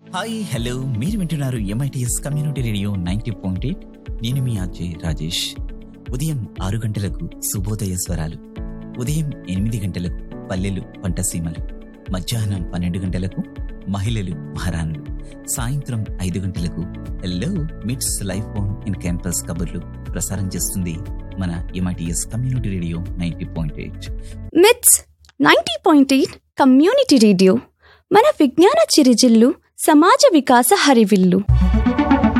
hi hello మీరు వింటున్నారు MITS community radio ninety point eight నేను మీ అజయ్ రాజేష్ ఉదయం ఆరు గంటలకు శుభోదయ స్వరాలు ఉదయం ఎనిమిది గంటలకు పల్లెలు పంటసీమలు మధ్యాహ్నం పన్నెండు గంటలకు మహిళలు మహారాణులు సాయంత్రం ఐదు గంటలకు హలో మిట్స్ లైఫ్ ఆన్ ఇన్ క్యాంపస్ కబుర్లు ప్రసారం చేస్తుంది మన MITS community radio ninety point eight MITS ninety point eight community radio మన విజ్ఞాన చిరుజిల్లు సమాజ వికాస హరివిల్లు